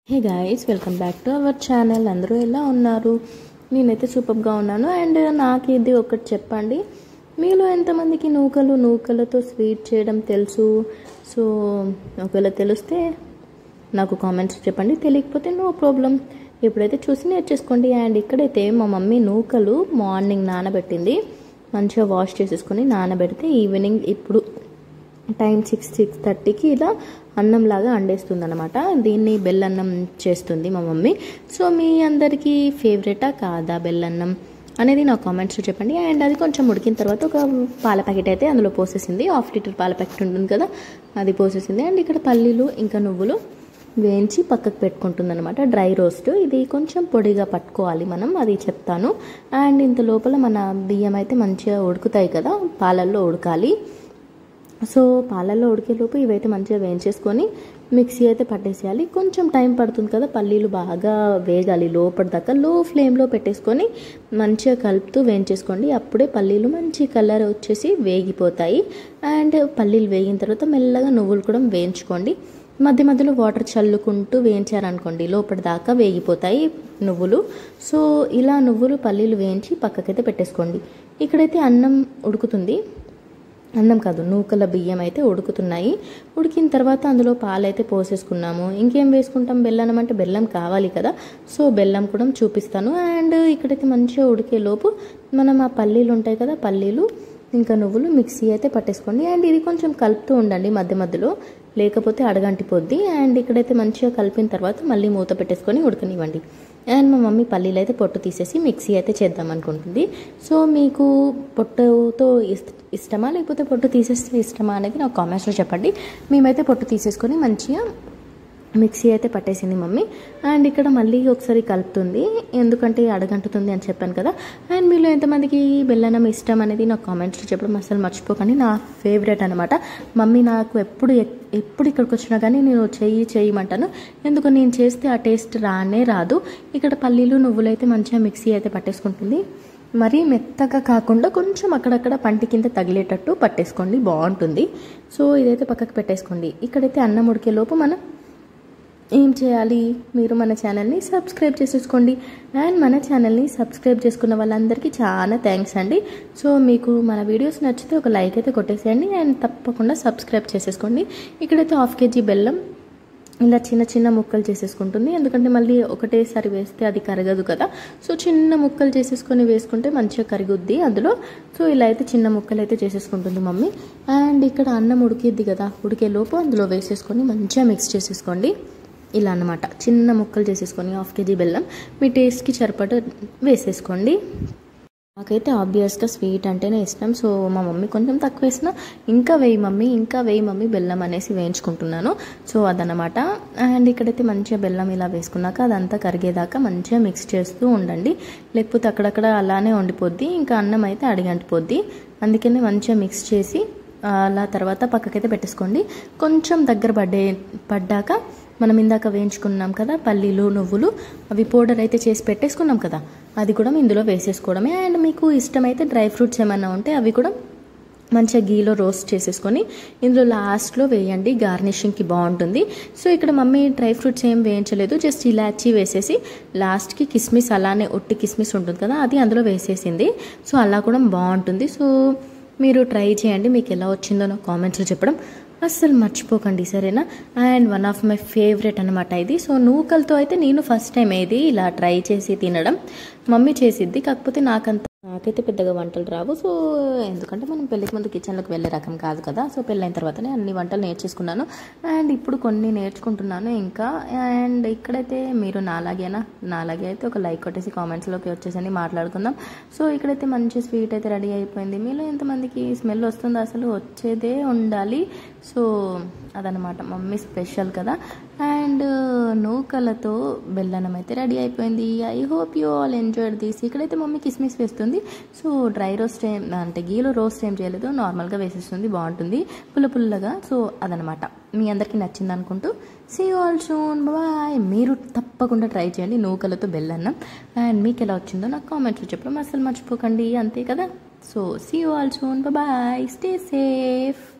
hey guys welcome back to our channel అందరూ ఎలా ఉన్నారు నేనైతే సూపర్గా ఉన్నాను అండ్ నాకు ఇది ఒకటి చెప్పండి మీలో ఎంతమందికి నూకలు నూకలతో స్వీట్ చేయడం తెలుసు సో ఒకవేళ తెలిస్తే నాకు కామెంట్స్ చెప్పండి తెలియకపోతే నో ప్రాబ్లం ఇప్పుడైతే చూసి నేర్చేసుకోండి అండ్ ఇక్కడైతే మా మమ్మీ నూకలు మార్నింగ్ నానబెట్టింది మంచిగా వాష్ చేసేసుకొని నానబెడితే ఈవినింగ్ ఇప్పుడు టైం సిక్స్ సిక్స్ థర్టీకి ఇలా అన్నంలాగా అండేస్తుంది అనమాట దీన్ని బెల్లన్నం చేస్తుంది మా మమ్మీ సో మీ అందరికీ ఫేవరెటా కాదా బెల్లన్నం అనేది నా కామెంట్స్లో చెప్పండి అండ్ అది కొంచెం ఉడికిన తర్వాత ఒక పాల ప్యాకెట్ అయితే అందులో పోసేసింది హాఫ్ లీటర్ పాల ప్యాకెట్ ఉంటుంది కదా అది పోసేసింది అండ్ ఇక్కడ పల్లీలు ఇంకా నువ్వులు వేయించి పక్కకు పెట్టుకుంటుంది అనమాట డ్రై రోస్ట్ ఇది కొంచెం పొడిగా పట్టుకోవాలి మనం అది చెప్తాను అండ్ ఇంత లోపల మన బియ్యం అయితే మంచిగా ఉడుకుతాయి కదా పాలల్లో ఉడకాలి సో పాలల్లో ఉడికేలోపు ఇవైతే మంచిగా వేయించేసుకొని మిక్సీ అయితే పట్టేసేయాలి కొంచెం టైం పడుతుంది కదా పల్లీలు బాగా వేగాలి లోపల దాకా లో ఫ్లేమ్లో పెట్టేసుకొని మంచిగా కలుపుతూ వేయించేసుకోండి అప్పుడే పల్లీలు మంచి కలర్ వచ్చేసి వేగిపోతాయి అండ్ పల్లీలు వేగిన తర్వాత మెల్లగా నువ్వులు కూడా వేయించుకోండి మధ్య మధ్యలో వాటర్ చల్లుకుంటూ వేయించారనుకోండి లోపల దాకా వేగిపోతాయి నువ్వులు సో ఇలా నువ్వులు పల్లీలు వేయించి పక్కకైతే పెట్టేసుకోండి ఇక్కడైతే అన్నం ఉడుకుతుంది అన్నం కాదు నూకల బియ్యం అయితే ఉడుకుతున్నాయి ఉడికిన తర్వాత అందులో పాలైతే పోసేసుకున్నాము ఇంకేం వేసుకుంటాం బెల్లం అంటే బెల్లం కావాలి కదా సో బెల్లం కూడా చూపిస్తాను అండ్ ఇక్కడైతే మంచిగా ఉడికే లోపు మనం ఆ పల్లీలు ఉంటాయి కదా పల్లీలు ఇంకా నువ్వులు మిక్సీ అయితే పట్టేసుకోండి అండ్ ఇది కొంచెం కలుపుతూ ఉండండి మధ్య మధ్యలో లేకపోతే అడగంటిపోద్ది అండ్ ఇక్కడైతే మంచిగా కలిపిన తర్వాత మళ్ళీ మూత పెట్టేసుకొని ఉడకనివ్వండి అండ్ మా మమ్మీ పల్లీలు అయితే పొట్టు తీసేసి మిక్సీ అయితే చేద్దాం అనుకుంటుంది సో మీకు పొట్టుతో ఇష్టమా లేకపోతే పొట్టు తీసేస్తే ఇష్టమా అనేది నాకు కామెంట్స్లో చెప్పండి మేమైతే పొట్టు తీసేసుకొని మంచిగా మిక్సీ అయితే పట్టేసింది మమ్మీ అండ్ ఇక్కడ మళ్ళీ ఒకసారి కలుపుతుంది ఎందుకంటే అడగంటుతుంది అని చెప్పాను కదా అండ్ మీలో ఎంతమందికి బెల్లన్నం ఇష్టం అనేది నాకు కామెంట్స్లో చెప్పడం అసలు మర్చిపోకండి నా ఫేవరెట్ అనమాట మమ్మీ నాకు ఎప్పుడు ఎప్పుడు ఇక్కడికి వచ్చినా కానీ నేను చెయ్యి చేయమంటాను ఎందుకు నేను చేస్తే ఆ టేస్ట్ రానే రాదు ఇక్కడ పల్లీలు నువ్వులు అయితే మంచిగా మిక్సీ అయితే పట్టేసుకుంటుంది మరీ మెత్తగా కాకుండా కొంచెం అక్కడక్కడ పంటి కింద తగిలేటట్టు పట్టేసుకోండి బాగుంటుంది సో ఇదైతే పక్కకు పెట్టేసుకోండి ఇక్కడైతే అన్నం ఉడికే లోపు మనం ఏం చేయాలి మీరు మన ఛానల్ని సబ్స్క్రైబ్ చేసేసుకోండి అండ్ మన ఛానల్ని సబ్స్క్రైబ్ చేసుకున్న వాళ్ళందరికీ చాలా థ్యాంక్స్ అండి సో మీకు మన వీడియోస్ నచ్చితే ఒక లైక్ అయితే కొట్టేసేయండి అండ్ తప్పకుండా సబ్స్క్రైబ్ చేసేసుకోండి ఇక్కడైతే హాఫ్ కేజీ బెల్లం ఇలా చిన్న చిన్న ముక్కలు చేసేసుకుంటుంది ఎందుకంటే మళ్ళీ ఒకటేసారి వేస్తే అది కరగదు కదా సో చిన్న ముక్కలు చేసేసుకొని వేసుకుంటే మంచిగా కరుగుద్ది అందులో సో ఇలా అయితే చిన్న ముక్కలు అయితే చేసేసుకుంటుంది మమ్మీ అండ్ ఇక్కడ అన్నం ఉడికిద్ది కదా ఉడికే లోపు అందులో వేసేసుకొని మంచిగా మిక్స్ చేసేసుకోండి ఇలా అనమాట చిన్న ముక్కలు చేసేసుకొని హాఫ్ కేజీ బెల్లం మీ టేస్ట్కి సరిపడ వేసేసుకోండి నాకైతే ఆబ్వియస్గా స్వీట్ అంటేనే ఇష్టం సో మా మమ్మీ కొంచెం తక్కువ వేసిన ఇంకా వేయి మమ్మీ ఇంకా వేయి మమ్మీ బెల్లం అనేసి వేయించుకుంటున్నాను సో అదనమాట అండ్ ఇక్కడైతే మంచిగా బెల్లం ఇలా వేసుకున్నాక అదంతా కరిగేదాకా మంచిగా మిక్స్ చేస్తూ ఉండండి లేకపోతే అక్కడక్కడ అలానే వండిపోద్ది ఇంకా అన్నం అయితే అడిగంటిపోద్ది అందుకనే మంచిగా మిక్స్ చేసి అలా తర్వాత పక్కకైతే పెట్టేసుకోండి కొంచెం దగ్గర పడ్డే పడ్డాక మనం ఇందాక వేయించుకున్నాం కదా పల్లీలు నువ్వులు అవి పౌడర్ అయితే చేసి పెట్టేసుకున్నాం కదా అది కూడా ఇందులో వేసేసుకోవడమే అండ్ మీకు ఇష్టమైతే డ్రై ఫ్రూట్స్ ఏమైనా ఉంటే అవి కూడా మంచిగా గీలో రోస్ట్ చేసేసుకొని ఇందులో లాస్ట్లో వేయండి గార్నిషింగ్కి బాగుంటుంది సో ఇక్కడ మమ్మీ డ్రై ఫ్రూట్స్ ఏం వేయించలేదు జస్ట్ ఇలాచీ వేసేసి లాస్ట్కి కిస్మిస్ అలానే ఒట్టి కిస్మిస్ ఉంటుంది కదా అది అందులో వేసేసింది సో అలా కూడా బాగుంటుంది సో మీరు ట్రై చేయండి మీకు ఎలా వచ్చిందో నాకు కామెంట్స్లో చెప్పడం అస్సలు మర్చిపోకండి సరేనా and one of my favourite అనమాట ఇది సో నూకలతో అయితే నేను ఫస్ట్ టైం ఏది ఇలా ట్రై చేసి తినడం మమ్మీ చేసిద్ది కాకపోతే నాకంత నాకైతే పెద్దగా వంటలు రావు సో ఎందుకంటే మనం పెళ్ళికి ముందు కిచెన్లోకి వెళ్ళే రకం కాదు కదా సో పెళ్ళైన తర్వాతనే అన్ని వంటలు నేర్చేసుకున్నాను అండ్ ఇప్పుడు కొన్ని నేర్చుకుంటున్నాను ఇంకా అండ్ ఇక్కడైతే మీరు నాలాగేనా నాలాగే అయితే ఒక లైక్ కొట్టేసి కామెంట్స్లోకి వచ్చేసండి మాట్లాడుకుందాం సో ఇక్కడైతే మంచి స్వీట్ అయితే రెడీ అయిపోయింది మీలో ఎంతమందికి స్మెల్ వస్తుందో అసలు వచ్చేదే ఉండాలి సో అదనమాట మమ్మీ స్పెషల్ కదా అండ్ నూకలతో బెల్లనం అయితే రెడీ అయిపోయింది I hope you all enjoyed this ఇక్కడైతే మమ్మీ కిస్మిస్ వేస్తుంది సో డ్రై రోస్ట్ ఏం అంటే గీలో రోస్ట్ ఏం చేయలేదు నార్మల్గా వేసేస్తుంది బాగుంటుంది పుల్ల పుల్లగా సో అదనమాట మీ అందరికీ నచ్చింది అనుకుంటూ సీ ఆల్ సూన్ బాయ్ మీరు తప్పకుండా ట్రై చేయండి నూకలతో బెల్లన్నం అండ్ మీకు ఎలా వచ్చిందో నాకు కామెంట్స్లో చెప్పడం అసలు మర్చిపోకండి అంతే కదా so see all soon bye stay safe